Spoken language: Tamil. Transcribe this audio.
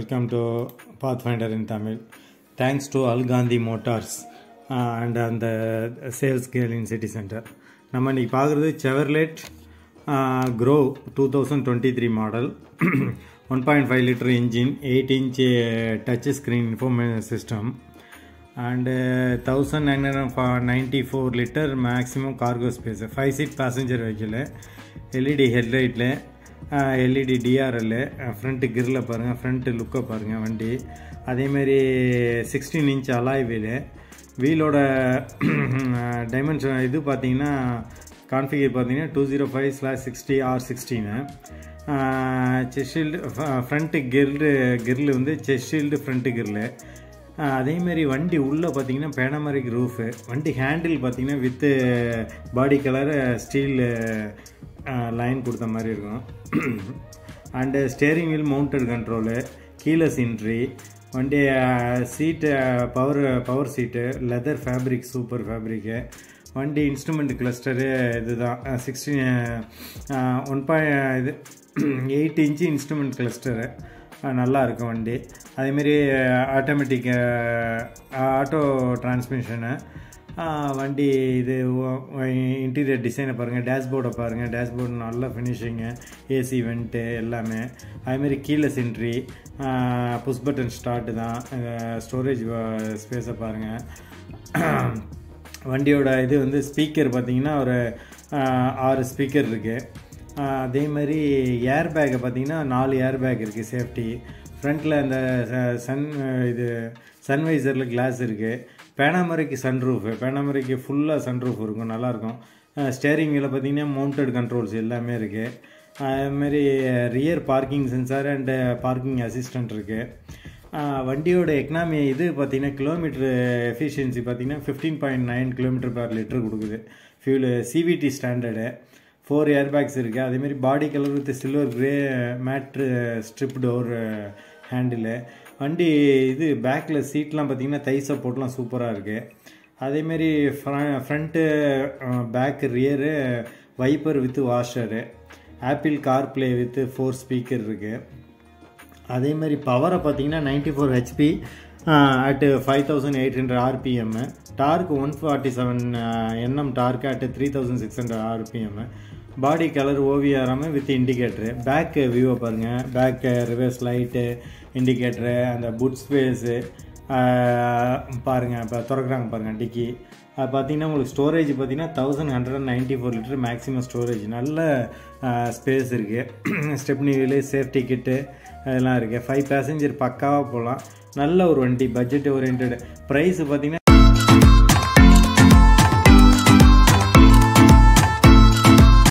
welcome to Pathfinder in Tamil. Thanks to Al Gandhi Motors uh, and அந்த sales girl in city centre நம்ம இன்னைக்கு பார்க்குறது Chevrolet Groove two thousand twenty three model one point five litre engine eight inch touch screen information system and thousand nine hundred ninety four litre maximum cargo space five seat passenger vehicle LED ஹெட்லைட்டில் எல்இடி டிஆர்எல் ஃப்ரண்ட்டு கிரில் பாருங்கள் ஃப்ரண்ட்டு லுக்கை பாருங்கள் வண்டி அதேமாரி சிக்ஸ்டீன் இன்ச் அலாய் வீலு வீலோட டைமென்ஷன் இது பார்த்தீங்கன்னா கான்ஃபிகர் பார்த்தீங்கன்னா two zero five slash sixty R sixteen செஸ்ஷீல்டு ஃப்ரண்ட்டு கிர்லு கிர்லு வந்து செஸ்ஷீல்டு ஃப்ரண்ட்டு கிர்லு அதேமாரி வண்டி உள்ளே பார்த்தீங்கன்னா பேனமரிக் ரூஃபு வண்டி ஹேண்டில் பார்த்தீங்கன்னா with body colour steel line கொடுத்த மாதிரி இருக்கும் and steering wheel mounted control keyless entry வண்டி seat power power seat leather fabric super fabric வண்டி இன்ஸ்ட்ருமெண்ட் கிளஸ்டரு இதுதான் சிக்ஸ்டீன் ஒன் பாயிண்ட் இது எயிட் இன்ச்சு இன்ஸ்ட்ருமெண்ட் கிளஸ்டரு நல்லா இருக்கும் வண்டி அதேமாரி ஆட்டோமேட்டிக் ஆட்டோ டிரான்ஸ்மிஷனு வண்டி இது இன்டீரியர் டிசைனை பாருங்கள் டேஷ்போர்டை பாருங்கள் டேஷ்போர்டு நல்ல ஃபினிஷிங்கு ஏசி வெண்ட்டு எல்லாமே அதேமாரி கீழே சென்ட்ரி புஷ் பட்டன் ஸ்டார்ட்டு தான் ஸ்டோரேஜ் ஸ்பேஸை பாருங்கள் வண்டியோட இது வந்து ஸ்பீக்கர் பார்த்தீங்கன்னா ஒரு ஆறு ஸ்பீக்கர் இருக்குது அதே மாதிரி ஏர் பேக்கை பார்த்தீங்கன்னா நாலு ஏர் பேக் இருக்குது சேஃப்டி ஃப்ரண்ட்டில் அந்த சன் இது சன்வைசரில் கிளாஸ் இருக்குது பேனாமரைக்கு சன்ரூஃபு பேனாமரைக்கு ஃபுல்லாக சன்ரூஃப் இருக்கும் நல்லாயிருக்கும் ஸ்டேரிங் வீலில் பார்த்தீங்கன்னா மவுண்டட் கண்ட்ரோல்ஸ் எல்லாமே இருக்குது அதுமாரி rear parking sensor and parking assistant இருக்குது வண்டியோட எக்கனாமி இது பார்த்தீங்கன்னா கிலோமீட்டர் எஃபிஷியன்சி பார்த்தீங்கன்னா fifteen point nine kilometre per litre கொடுக்குது fuel CVT standard four air bags இருக்குது அதேமாரி body colour with silver grey matte strip door handle வண்டி இது பேக்கில் சீட்லாம் பார்த்தீங்கன்னா தை சப்போர்ட்லாம் சூப்பராக இருக்குது அதேமாரி front back rear wiper with washer Apple car play with four speaker இருக்குது அதே மாதிரி பவரை பார்த்தீங்கன்னா ninety four HP at five thousand eight hundred RPM torque one forty seven NM torque at three thousand six hundred RPM body colour ஓவியாராம வித் இண்டிகேட்ரு பேக் வியூவை பாருங்கள் பேக் ரிவர்ஸ் லைட்டு இண்டிகேட்ரு அந்த புட் ஸ்பேஸு பாருங்கள் இப்போ திறக்கிறாங்க பாருங்கள் டிக்கி அது பார்த்தீங்கன்னா உங்களுக்கு ஸ்டோரேஜ் பார்த்தீங்கன்னா thousand hundred and ninety four litre maximum storage நல்ல ஸ்பேஸ் இருக்குது ஸ்டெப்னி வீலு சேஃப்டி கிட்டு அதெல்லாம் இருக்குது ஃபைவ் பேசஞ்சர் பக்காவாக போகலாம் நல்ல ஒரு வண்டி பட்ஜெட் ஓரியன்ட் ப்ரைஸ் பார்த்தீங்கன்னா